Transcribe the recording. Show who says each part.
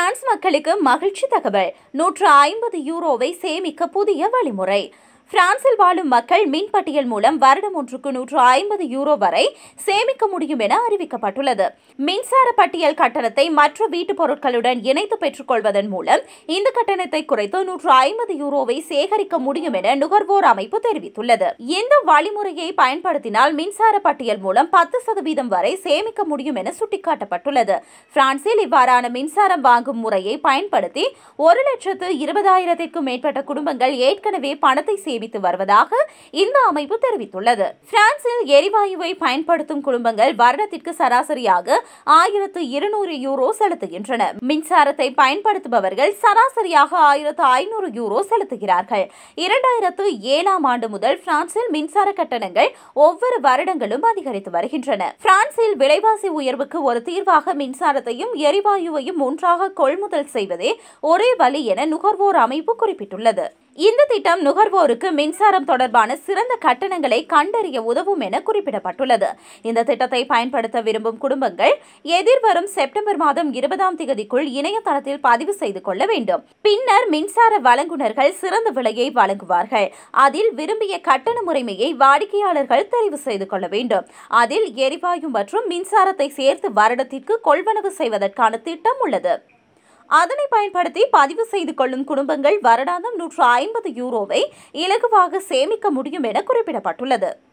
Speaker 1: France மக்களுக்கு மகிழ்ச்சி தகவல் நூற்று ஐம்பது யூரோவை சேமிக்க புதிய வழிமுறை பிரான்சில் வாழும் மக்கள் மின் பட்டியல் மூலம் வருடம் ஒன்றுக்கு நூற்று ஐம்பது யூரோ வரை சேமிக்க முடியும் என அறிவிக்கப்பட்டுள்ளது மின்சார பட்டியல் கட்டணத்தை மற்ற வீட்டுப் பொருட்களுடன் இணைத்து பெற்றுக்கொள்வதன் மூலம் இந்த கட்டணத்தை குறைத்து நூற்று ஐம்பது யூரோவை சேகரிக்க முடியும் என நுகர்வோர் அமைப்பு தெரிவித்துள்ளது இந்த வழிமுறையை பயன்படுத்தினால் மின்சார பட்டியல் மூலம் பத்து சதவீதம் வரை சேமிக்க முடியும் என சுட்டிக்காட்டப்பட்டுள்ளது பிரான்சில் இவ்வாறான மின்சாரம் வாங்கும் முறையை பயன்படுத்தி ஒரு லட்சத்து இருபதாயிரத்திற்கும் மேற்பட்ட குடும்பங்கள் ஏற்கனவே பணத்தை சேமித்து வருவதாக இந்த அமைப்பு தெரிவித்துள்ளது பிரான்சில் எரிவாயுவை பயன்படுத்தும் குடும்பங்கள் வருடத்திற்கு சராசரியாக ஆயிரத்து இருநூறு யூரோ செலுத்துகின்றன மின்சாரத்தை பயன்படுத்துபவர்கள் சராசரியாக ஆயிரத்து ஐநூறு யூரோ செலுத்துகிறார்கள் இரண்டாயிரத்து ஏழாம் ஆண்டு முதல் பிரான்சில் மின்சார கட்டணங்கள் ஒவ்வொரு வருடங்களும் அதிகரித்து வருகின்றன பிரான்சில் விலைவாசி உயர்வுக்கு ஒரு தீர்வாக மின்சாரத்தையும் எரிவாயுவையும் ஒன்றாக கொள்முதல் செய்வதே ஒரே வழி என நுகர்வோர் அமைப்பு குறிப்பிட்டுள்ளது இந்த திட்டம் நுகர்வோருக்கு மின்சாரம் தொடர்பான சிறந்த கட்டணங்களை கண்டறிய உதவும் என குறிப்பிடப்பட்டுள்ளது இந்த திட்டத்தை பயன்படுத்த விரும்பும் குடும்பங்கள் எதிர்வரும் செப்டம்பர் மாதம் இருபதாம் தேதிக்குள் இணையதளத்தில் பதிவு செய்து கொள்ள வேண்டும் பின்னர் மின்சார வழங்குனர்கள் சிறந்த விலையை வழங்குவார்கள் அதில் விரும்பிய கட்டண முறைமையை வாடிக்கையாளர்கள் தெரிவு செய்து கொள்ள வேண்டும் அதில் எரிவாயு மற்றும் மின்சாரத்தை சேர்த்து வருடத்திற்கு கொள்வனவு செய்வதற்கான திட்டம் உள்ளது அதனை பயன்படுத்தி பதிவு செய்து கொள்ளும் குடும்பங்கள் வருடாந்தம் நூற்று ஐம்பது யூரோவை இலகுவாக சேமிக்க முடியும் என குறிப்பிடப்பட்டுள்ளது